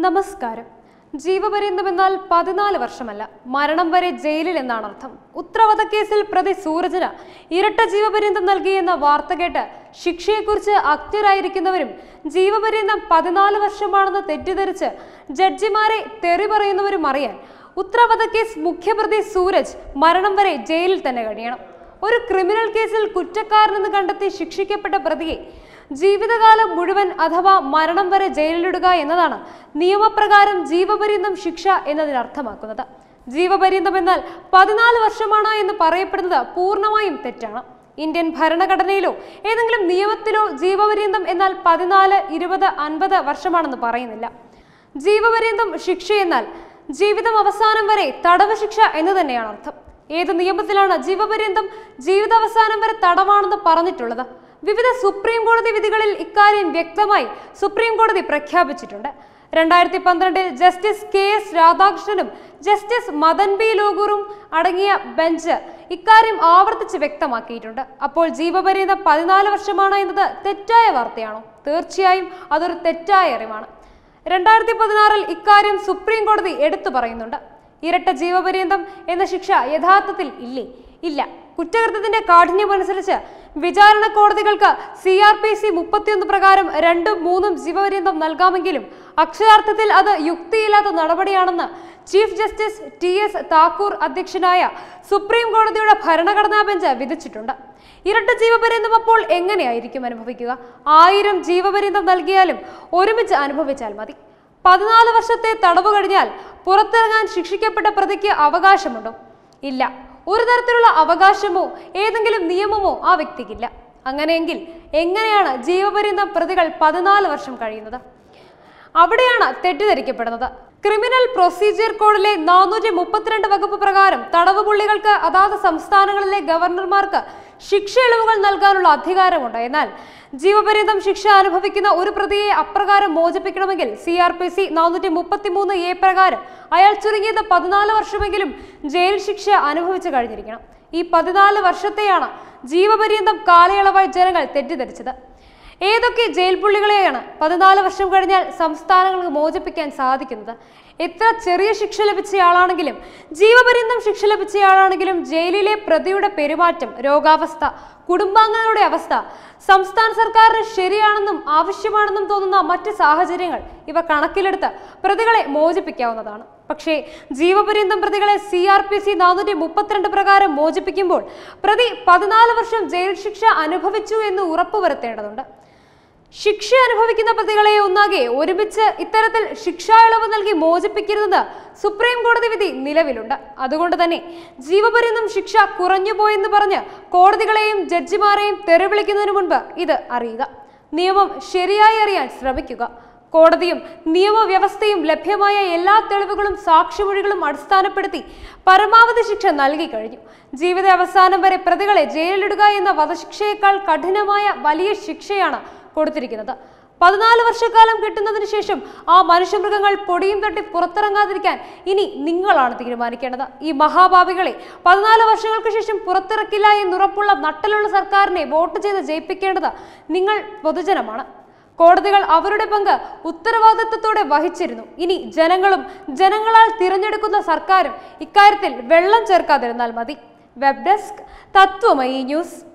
നമസ്കാരം ജീവപര്യന്തം എന്നാൽ പതിനാല് വർഷമല്ല മരണം വരെ ജയിലിൽ എന്നാണ് അർത്ഥം ഉത്തരവധക്കേസിൽ പ്രതി സൂരജിന് ഇരട്ട ജീവപര്യന്തം നൽകിയെന്ന വാർത്ത കേട്ട് ശിക്ഷയെക്കുറിച്ച് അജ്ഞരായിരിക്കുന്നവരും ജീവപര്യന്തം പതിനാല് വർഷമാണെന്ന് തെറ്റിദ്ധരിച്ച് ജഡ്ജിമാരെ തെറി പറയുന്നവരും അറിയാൻ ഉത്തരവധക്കേസ് മുഖ്യപ്രതി സൂരജ് മരണം വരെ ജയിലിൽ തന്നെ കഴിയണം ഒരു ക്രിമിനൽ കേസിൽ കുറ്റക്കാരനെന്ന് കണ്ടെത്തി ശിക്ഷിക്കപ്പെട്ട പ്രതിയെ ജീവിതകാലം മുഴുവൻ അഥവാ മരണം വരെ ജയിലിലിടുക എന്നതാണ് നിയമപ്രകാരം ജീവപര്യന്തം ശിക്ഷ എന്നതിനർത്ഥമാക്കുന്നത് ജീവപര്യന്തം എന്നാൽ പതിനാല് വർഷമാണ് എന്ന് പറയപ്പെടുന്നത് പൂർണ്ണമായും തെറ്റാണ് ഇന്ത്യൻ ഭരണഘടനയിലോ ഏതെങ്കിലും നിയമത്തിലോ ജീവപര്യന്തം എന്നാൽ പതിനാല് ഇരുപത് അൻപത് വർഷമാണെന്ന് പറയുന്നില്ല ജീവപര്യന്തം ശിക്ഷ എന്നാൽ ജീവിതം അവസാനം വരെ തടവ് ശിക്ഷ എന്ന് തന്നെയാണ് അർത്ഥം ഏത് നിയമത്തിലാണ് ജീവപര്യന്തം ജീവിതാവസാനം വരെ തടവാണെന്ന് പറഞ്ഞിട്ടുള്ളത് വിവിധ സുപ്രീം കോടതി വിധികളിൽ ഇക്കാര്യം വ്യക്തമായി സുപ്രീം കോടതി പ്രഖ്യാപിച്ചിട്ടുണ്ട് രണ്ടായിരത്തി പന്ത്രണ്ടിൽ ജസ്റ്റിസ് കെ എസ് രാധാകൃഷ്ണനും ജസ്റ്റിസ് മദൻ ബി ലോകൂറും അടങ്ങിയ ബെഞ്ച് ഇക്കാര്യം ആവർത്തിച്ച് വ്യക്തമാക്കിയിട്ടുണ്ട് അപ്പോൾ ജീവപര്യന്തം പതിനാല് വർഷമാണ് എന്നത് തെറ്റായ വാർത്തയാണോ തീർച്ചയായും അതൊരു തെറ്റായ അറിവാണ് രണ്ടായിരത്തി പതിനാറിൽ ഇക്കാര്യം സുപ്രീം കോടതി എടുത്തു പറയുന്നുണ്ട് ഇരട്ട ജീവപര്യന്തം എന്ന ശിക്ഷ യഥാർത്ഥത്തിൽ ഇല്ലേ ഇല്ല കുറ്റകൃത്യത്തിന്റെ കാഠിന്യം അനുസരിച്ച് വിചാരണ കോടതികൾക്ക് സി ആർ പി സി മുപ്പത്തിയൊന്ന് പ്രകാരം രണ്ടും മൂന്നും ജീവപര്യന്തം നൽകാമെങ്കിലും അക്ഷരാർത്ഥത്തിൽ അത് യുക്തിയില്ലാത്ത നടപടിയാണെന്ന് chief justice T S Thakur അധ്യക്ഷനായ സുപ്രീം കോടതിയുടെ ഭരണഘടനാ ബെഞ്ച് വിധിച്ചിട്ടുണ്ട് ഇരട്ട ജീവപര്യന്തം അപ്പോൾ എങ്ങനെയായിരിക്കും അനുഭവിക്കുക ആയിരം ജീവപര്യന്തം നൽകിയാലും ഒരുമിച്ച് അനുഭവിച്ചാൽ മതി പതിനാല് വർഷത്തെ തടവ് കഴിഞ്ഞാൽ പുറത്തിറങ്ങാൻ ശിക്ഷിക്കപ്പെട്ട പ്രതിക്ക് അവകാശമുണ്ടോ ഇല്ല ഒരു തരത്തിലുള്ള അവകാശമോ ഏതെങ്കിലും നിയമമോ ആ വ്യക്തിക്കില്ല അങ്ങനെയെങ്കിൽ എങ്ങനെയാണ് ജീവപര്യന്തം പ്രതികൾ പതിനാല് വർഷം കഴിയുന്നത് അവിടെയാണ് തെറ്റിദ്ധരിക്കപ്പെടുന്നത് ക്രിമിനൽ പ്രൊസീജിയർ കോഡിലെ നാനൂറ്റി മുപ്പത്തിരണ്ട് വകുപ്പ് പ്രകാരം തടവ് പുള്ളികൾക്ക് അതാത് സംസ്ഥാനങ്ങളിലെ ഗവർണർമാർക്ക് ശിക്ഷ ഇളവുകൾ നൽകാനുള്ള അധികാരമുണ്ട് എന്നാൽ ജീവപര്യന്തം ശിക്ഷ അനുഭവിക്കുന്ന ഒരു പ്രതിയെ അപ്രകാരം മോചിപ്പിക്കണമെങ്കിൽ സി ആർ പി സി നാനൂറ്റി മുപ്പത്തി മൂന്ന് എ പ്രകാരം അയാൾ ചുരുങ്ങിയത് പതിനാല് വർഷമെങ്കിലും ജയിൽ ശിക്ഷ അനുഭവിച്ചു കഴിഞ്ഞിരിക്കണം ഈ പതിനാല് വർഷത്തെയാണ് ജീവപര്യന്തം കാലയളവായി ജനങ്ങൾ തെറ്റിദ്ധരിച്ചത് ഏതൊക്കെ ജയിൽ പുള്ളികളെയാണ് പതിനാല് വർഷം കഴിഞ്ഞാൽ സംസ്ഥാനങ്ങൾക്ക് മോചിപ്പിക്കാൻ സാധിക്കുന്നത് എത്ര ചെറിയ ശിക്ഷ ലഭിച്ചയാളാണെങ്കിലും ജീവപര്യന്തം ശിക്ഷ ലഭിച്ചയാളാണെങ്കിലും ജയിലിലെ പ്രതിയുടെ പെരുമാറ്റം രോഗാവസ്ഥ കുടുംബാംഗങ്ങളുടെ അവസ്ഥ സംസ്ഥാന സർക്കാരിന് ശരിയാണെന്നും ആവശ്യമാണെന്നും തോന്നുന്ന മറ്റ് സാഹചര്യങ്ങൾ ഇവ കണക്കിലെടുത്ത് പ്രതികളെ മോചിപ്പിക്കാവുന്നതാണ് പക്ഷേ ജീവപര്യന്തം പ്രതികളെ സി ആർ പി സി നാനൂറ്റി മുപ്പത്തിരണ്ട് പ്രകാരം മോചിപ്പിക്കുമ്പോൾ പ്രതി പതിനാല് വർഷം ജയിൽ ശിക്ഷ അനുഭവിച്ചു എന്ന് ഉറപ്പുവരുത്തേണ്ടതുണ്ട് ശിക്ഷ അനുഭവിക്കുന്ന പ്രതികളെ ഒന്നാകെ ഒരുമിച്ച് ഇത്തരത്തിൽ ശിക്ഷാ ഇളവ് നൽകി മോചിപ്പിക്കരുതെന്ന് സുപ്രീം കോടതി വിധി നിലവിലുണ്ട് അതുകൊണ്ട് തന്നെ ജീവപര്യന്തം ശിക്ഷ കുറഞ്ഞുപോയെന്ന് പറഞ്ഞ് കോടതികളെയും ജഡ്ജിമാരെയും തെറിവിളിക്കുന്നതിന് മുൻപ് ഇത് അറിയുക നിയമം ശരിയായി അറിയാൻ ശ്രമിക്കുക കോടതിയും നിയമവ്യവസ്ഥയും ലഭ്യമായ എല്ലാ തെളിവുകളും സാക്ഷിമൊഴികളും അടിസ്ഥാനപ്പെടുത്തി പരമാവധി ശിക്ഷ നൽകി കഴിഞ്ഞു ജീവിത അവസാനം വരെ പ്രതികളെ ജയിലിലിടുക എന്ന വധശിക്ഷയേക്കാൾ കഠിനമായ വലിയ ശിക്ഷയാണ് കൊടുത്തിരിക്കുന്നത് പതിനാല് വർഷക്കാലം കിട്ടുന്നതിന് ശേഷം ആ മനുഷ്യമൃഗങ്ങൾ പൊടിയും തട്ടി പുറത്തിറങ്ങാതിരിക്കാൻ ഇനി നിങ്ങളാണ് തീരുമാനിക്കേണ്ടത് ഈ മഹാഭാവികളെ പതിനാല് വർഷങ്ങൾക്ക് ശേഷം പുറത്തിറക്കില്ല എന്നുറപ്പുള്ള നട്ടലുള്ള സർക്കാരിനെ വോട്ട് ചെയ്ത് ജയിപ്പിക്കേണ്ടത് നിങ്ങൾ പൊതുജനമാണ് കോടതികൾ അവരുടെ പങ്ക് ഉത്തരവാദിത്വത്തോടെ വഹിച്ചിരുന്നു ഇനി ജനങ്ങളും ജനങ്ങളാൽ തിരഞ്ഞെടുക്കുന്ന സർക്കാരും ഇക്കാര്യത്തിൽ വെള്ളം ചേർക്കാതിരുന്നാൽ മതി വെബ് ഡെസ്ക് തത്വമയി ന്യൂസ്